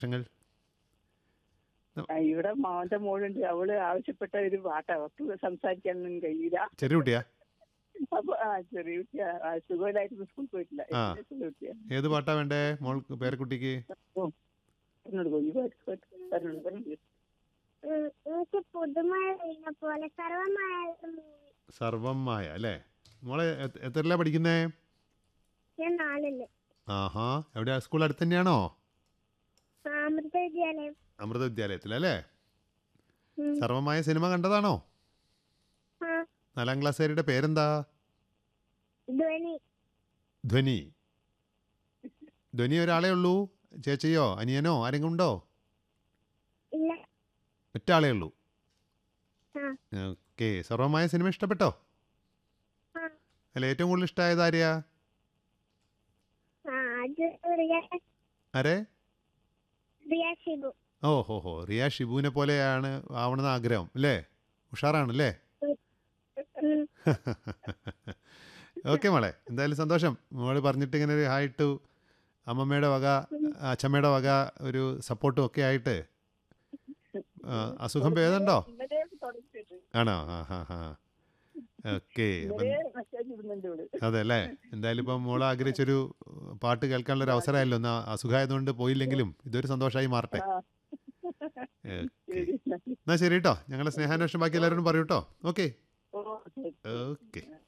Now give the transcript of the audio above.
ങ്ങൾ ആ, ഇവിടെ മോന്റെ മോളുണ്ട് അവള് ആവശ്യപ്പെട്ട ഒരു പാട്ട് അവർക്ക് സംസാരിക്കാനൊന്നും കഴിയില്ല ചെറിയ കുട്ടിയാ അപ്പൊ ആ ചെറിയ കുട്ടിയാ ആ, സുഖമില്ലായിട്ട് സ്കൂളിൽ പോയിട്ടില്ല ആ. ചെറിയ കുട്ടിയാ ഏത് പാട്ടാ വേണ്ടേ മോൾക്ക് പേരക്കുട്ടിക്ക് പറഞ്ഞോട് പോയി ഈ പാട്ട് പാട്ട് പറഞ്ഞോട് പറഞ്ഞോട് ഉം, എനിക്ക് പുതുമഴ പെയ്യുന്ന പോലെ സർവമായ സർവം മായ അല്ലേ മോളെ എ- എത്രയിലാ പഠിക്കുന്നേ ഞാൻ നാലില് ആഹാ എവിടെയാ സ്കൂൾ അടുത്ത് തന്നെയാണോ അമൃത വിദ്യാലയം അമൃത വിദ്യാലയത്തിലല്ലേ ഉം. സർവമായ സിനിമ കണ്ടതാണോ ആ, നാലാം ക്ലാസ്സുകാരുടെ പേരെന്താ ധ്വനി ധ്വനി ധ്വനി ഒരാളേ ഉള്ളൂ ചേച്ചിയോ അനിയനോ ആരെങ്കിലും ഉണ്ടോ ഇല്ല ഒറ്റ ആളേ ഉള്ളൂ ആ ഓക്കെ സർവമായ സിനിമ ഇഷ്ടപ്പെട്ടോ ആ അല്ല ഏറ്റവും കൂടുതൽ ഇഷ്ടമായത് ആരെയാ ആ അത് റിയ ആരെ റിയ ഷിബു ഓ ഹോ ഹോ റിയ ഷിബുവിനെ പോലെയാണ് ആവണമെന്ന് ആഗ്രഹം അല്ലേ ഉഷാറാണല്ലേ ഉം. ഓക്കെ മോളെ എന്തായാലും സന്തോഷം മോള് പറഞ്ഞിട്ട് ഇങ്ങനെ ഒരു ഹായിട്ട് അമ്മമ്മയുടെ വക അച്ഛമ്മയുടെ വക ഒരു സപ്പോർട്ടും ഒക്കെ ആയിട്ട് ആ, അസുഖം ഭേദമുണ്ടോ ഇന്നലെ തുടങ്ങിയിട്ട് ആണോ ആ ഹാ ഹാ ഓക്കെ അപ്പം ഇന്നലെ മെസ്സേജ് ഇടുന്നുണ്ട് ഇവള് അതെ അല്ലേ എന്തായാലും ഇപ്പം മോൾ ആഗ്രഹിച്ചൊരു പാട്ട് കേൾക്കാനുള്ള ഒരു അവസരമായല്ലോ ഒന്ന് അസുഖമായതുകൊണ്ട് പോയില്ലെങ്കിലും ഇതൊരു സന്തോഷമായി മാറട്ടെ ആ ഓക്കെ ശരി എന്നാ ശരി കേട്ടോ ഞങ്ങളെ സ്നേഹാന്വേഷണം ബാക്കി എല്ലാവരോടും പറയൂ കേട്ടോ ഓക്കെ ഓ ശരി ഓക്കെ